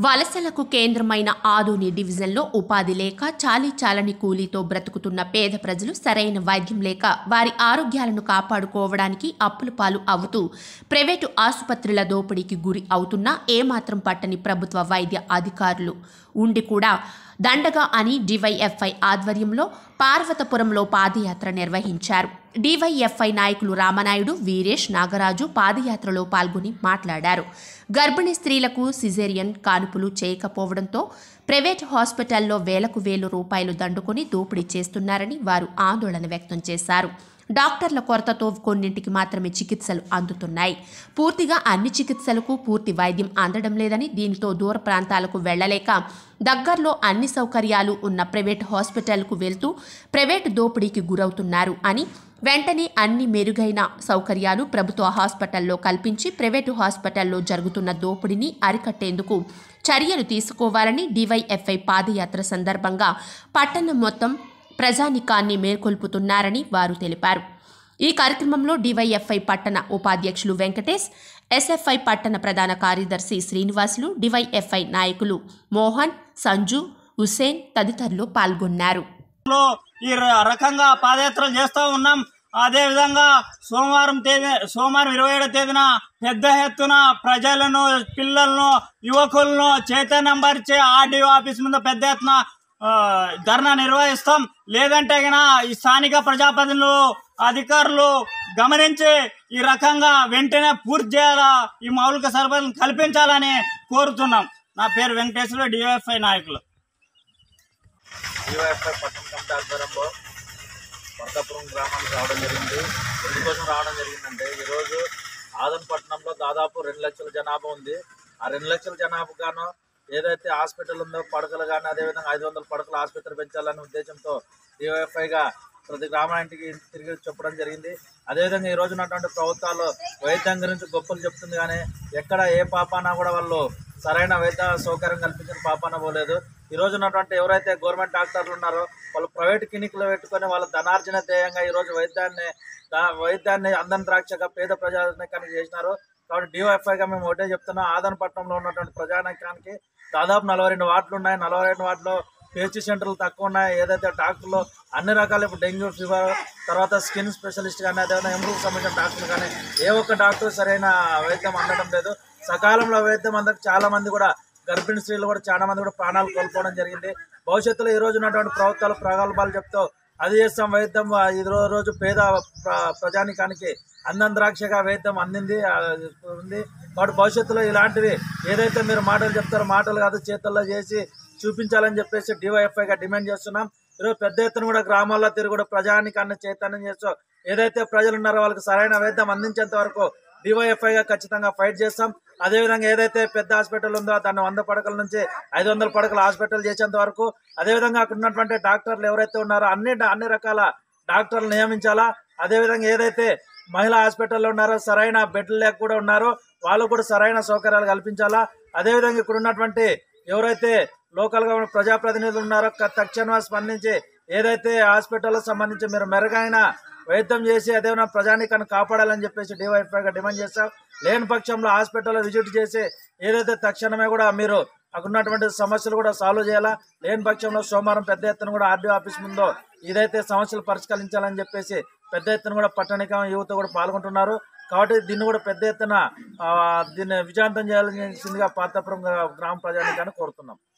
వలసలకు కేంద్రమైన ఆదోని డివిజన్లో ఉపాధి లేక చాలీ చాలని కూలీతో బ్రతుకుతున్న పేద ప్రజలు సరైన వైద్యం లేక వారి ఆరోగ్యాలను కాపాడుకోవడానికి అప్పుల పాలు అవుతూ ప్రైవేటు ఆసుపత్రుల దోపిడీకి గురి అవుతున్నా ఏమాత్రం పట్టని ప్రభుత్వ వైద్య అధికారులు ఉండి కూడా దండగా అని డివైఎఫ్ఐ ఆధ్వర్యంలో పార్వతపురంలో పాదయాత్ర నిర్వహించారు డివైఎఫ్ఐ నాయకులు రామనాయుడు వీరేష్ నాగరాజు పాదయాత్రలో పాల్గొని మాట్లాడారు గర్భిణీ స్త్రీలకు సిజేరియన్ కానుపులు చేయకపోవడంతో ప్రైవేట్ హాస్పిటల్లో వేలకు వేలు రూపాయలు దండుకొని దోపిడీ చేస్తున్నారని వారు ఆందోళన వ్యక్తం చేశారు డాక్టర్ల కొరతతో కొన్నింటికి మాత్రమే చికిత్సలు అందుతున్నాయి పూర్తిగా అన్ని చికిత్సలకు పూర్తి వైద్యం అందడం లేదని దీనితో దూర ప్రాంతాలకు వెళ్లలేక దగ్గరలో అన్ని సౌకర్యాలు ఉన్న ప్రైవేట్ హాస్పిటల్కు వెళ్తూ ప్రైవేట్ దోపిడీకి గురవుతున్నారు అని వెంటనే అన్ని మెరుగైన సౌకర్యాలు ప్రభుత్వ హాస్పిటల్లో కల్పించి ప్రైవేటు హాస్పిటల్లో జరుగుతున్న దోపిడీని అరికట్టేందుకు చర్యలు తీసుకోవాలని డివైఎఫ్ఐ పాదయాత్ర సందర్భంగా పట్టణం మొత్తం ప్రజానికాన్ని మేల్కొల్పుతున్నారని వారు తెలిపారు ఈ కార్యక్రమంలో డివైఎఫ్ఐ పట్టణ ఉపాధ్యక్షులు వెంకటేష్ ఎస్ఎఫ్ఐ పట్టణ ప్రధాన కార్యదర్శి శ్రీనివాసులు డివైఎఫ్ఐ నాయకులు మోహన్ సంజు హుసేన్ తదితరులు పాల్గొన్నారు లో ఈ ర- రకంగా పాదయాత్రలు చేస్తూ ఉన్నాం అదే విధంగా సోమవారం తేదీ సోమవారం ఇరవై ఏడో తేదీన పెద్ద ఎత్తున ప్రజలను పిల్లలను యువకులను చైతన్యం పరిచే ఆర్డీఓ ఆఫీస్ ముందు పెద్ద ఎత్తున ఆ, ధర్నా నిర్వహిస్తాం లేదంటే గిన ఈ స్థానిక ప్రజాప్రతినిధులు అధికారులు గమనించి ఈ రకంగా వెంటనే పూర్తి చేయాలా ఈ మౌలిక సరఫరాలను కల్పించాలని కోరుతున్నాం నా పేరు వెంకటేశ్వర డిఎఫ్ఐ నాయకులు డివైఎఫ్ఐ పట్టణ కమిటీ ఆధ్వర్యంలో కొత్తపురం గ్రామానికి రావడం జరిగింది ఎందుకోసం రావడం జరిగిందంటే ఈరోజు ఆదన్ పట్టణంలో దాదాపు రెండు లక్షల జనాభా ఉంది ఆ రెండు లక్షల జనాభా గాను ఏదైతే హాస్పిటల్ ఉందో పడకలు కానీ అదేవిధంగా ఐదు వందల పడకల ఆసుపత్రి పెంచాలనే ఉద్దేశంతో డివైఎఫ్ఐగా ప్రతి గ్రామానికి తిరిగి చెప్పడం జరిగింది అదేవిధంగా ఈ రోజు ఉన్నటువంటి ప్రభుత్వాలు వైద్యం గురించి గొప్పలు చెప్తుంది కానీ ఎక్కడ ఏ పాపాన కూడా వాళ్ళు సరైన వైద్య సౌకర్యం కల్పించిన పాపాన పోలేదు ఈ రోజు ఉన్నటువంటి ఎవరైతే గవర్నమెంట్ డాక్టర్లు ఉన్నారో వాళ్ళు ప్రైవేట్ క్లినిక్లో పెట్టుకొని వాళ్ళ ధనార్జన ధ్యేయంగా ఈ రోజు వైద్యాన్ని దా- వైద్యాన్ని అందని ద్రాక్షగా పేద ప్రజానికానికి చేసినారు కాబట్టి డిఓఎఫ్ఐగా మేము ఒకటే చెప్తున్నాం ఆదనపట్నంలో ఉన్నటువంటి ప్రజానికానికి దాదాపు నలభై రెండు వార్డులు ఉన్నాయి నలభై రెండు వార్డులో పిహెచ్ సెంటర్లు తక్కువ ఉన్నాయి ఏదైతే డాక్టర్లు అన్ని రకాల ఇప్పుడు డెంగ్యూ ఫీవర్ తర్వాత స్కిన్ స్పెషలిస్ట్ కానీ అదేవిధంగా ఎముకలకు సంబంధించిన డాక్టర్లు కానీ ఏ ఒక్క డాక్టర్ సరైన వైద్యం అందడం లేదు సకాలంలో వైద్యం అందక చాలా మంది కూడా గర్భిణీ స్త్రీలు కూడా చాలా మంది కూడా ప్రాణాలు కోల్పోవడం జరిగింది భవిష్యత్తులో ఈ రోజు ఉన్నటువంటి ప్రభుత్వాలు ప్రగల్భాలు చెప్తూ అది చేస్తాం వైద్యం ఆ, ఈ రో- రోజు పేద ప్ర- ప్రజానికానికి అందం ద్రాక్షగా వైద్యం అందింది ఆ, ఉంది కాబట్టి భవిష్యత్తులో ఇలాంటివి ఏదైతే మీరు మాటలు చెప్తారో మాటలు కాదు చేతుల్లో చేసి చూపించాలని చెప్పేసి డివైఎఫ్ఐగా డిమాండ్ చేస్తున్నాం ఈరోజు పెద్ద ఎత్తున కూడా గ్రామాల్లో తిరిగి కూడా ప్రజానికాన్ని చైతన్యం చేస్తూ ఏదైతే ప్రజలు ఉన్నారో వాళ్ళకి సరైన వైద్యం అందించేంత వరకు డివైఎఫ్ఐగా ఖచ్చితంగా ఫైట్ చేస్తాం అదేవిధంగా ఏదైతే పెద్ద హాస్పిటల్ ఉందో దాన్ని వంద పడకల నుంచి ఐదు వందల పడకల హాస్పిటల్ చేసేంత వరకు అదేవిధంగా అక్కడ ఉన్నటువంటి డాక్టర్లు ఎవరైతే ఉన్నారో అన్ని అన్ని రకాల డాక్టర్లు నియమించాలా అదేవిధంగా ఏదైతే మహిళా హాస్పిటల్లో ఉన్నారో సరైన బెడ్లు లేక కూడా ఉన్నారో వాళ్ళు కూడా సరైన సౌకర్యాలు కల్పించాలా అదేవిధంగా ఇక్కడ ఉన్నటువంటి ఎవరైతే లోకల్ గా ఉన్న ప్రజాప్రతినిధులు ఉన్నారో క- తక్షణమే స్పందించి ఏదైతే హాస్పిటల్కి సంబంధించి మీరు మెరుగైన వైద్యం చేసి అదేవిధంగా ప్రజానికాన్ని కాపాడాలని చెప్పేసి డివైఎఫ్ఐగా డిమాండ్ చేస్తాం లేని పక్షంలో హాస్పిటల్లో విజిట్ చేసి ఏదైతే తక్షణమే కూడా మీరు అక్కడ ఉన్నటువంటి సమస్యలు కూడా సాల్వ్ చేయాలా లేని పక్షంలో సోమవారం పెద్ద ఎత్తున కూడా ఆర్డీఓ ఆఫీస్ ముందు ఇదైతే సమస్యలు పరిష్కరించాలని చెప్పేసి పెద్ద ఎత్తున కూడా పట్టణిక యువత కూడా పాల్గొంటున్నారు కాబట్టి దీన్ని కూడా పెద్ద ఎత్తున ఆ, దీన్ని విజయవంతం చేయాల్సిందిగా పాతపురం గ్రామ ప్రజానికాన్ని కోరుతున్నాం